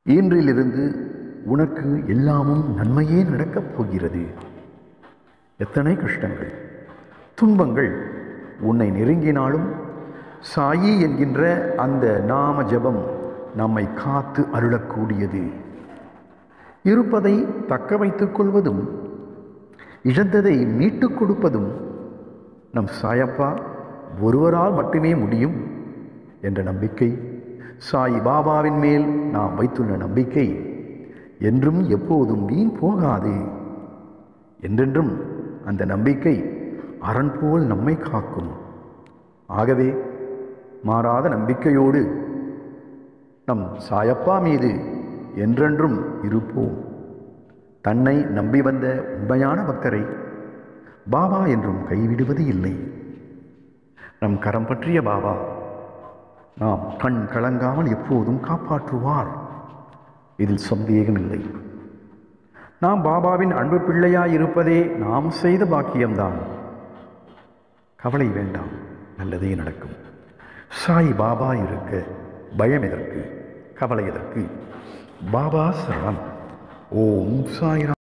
இன்றிலிருந்து உனக்கு எல்லாமும் நன்மையே நடக்கப் போகிறது எத்தனை கஷ்டங்கள் துன்பங்கள் உன்னை நெருங்கினாலும் சாயி என்கின்ற அந்த நாம ஜெபம் நம்மை காத்து அருளக்கூடியது இருப்பதை தக்க வைத்துக் கொள்வதும் இழந்ததை மீட்டுக் கொடுப்பதும் நம் சாயப்பா ஒருவரால் மட்டுமே முடியும் என்ற நம்பிக்கை சாய் பாபாவின் மேல் நாம் வைத்துள்ள நம்பிக்கை என்றும் எப்போதும் வீண் போகாது என்றென்றும் அந்த நம்பிக்கை அரண் போல் நம்மை காக்கும் ஆகவே மாறாத நம்பிக்கையோடு நம் சாயப்பா மீது என்றென்றும் இருப்போம் தன்னை நம்பி வந்த உண்மையான பக்தரை பாபா என்றும் கைவிடுவது இல்லை நம் கரம் பற்றிய பாபா நாம் கண் கலங்காமல் எப்போதும் காப்பாற்றுவார் இதில் சந்தேகமில்லை நாம் பாபாவின் அன்பு பிள்ளையாய் இருப்பதே நாம் செய்த பாக்கியம்தான் கவலை வேண்டாம் நல்லதே நடக்கும் சாய் பாபா இருக்க பயம் எதற்கு கவலை எதற்கு பாபா சரணம் ஓம் சாய்ராம்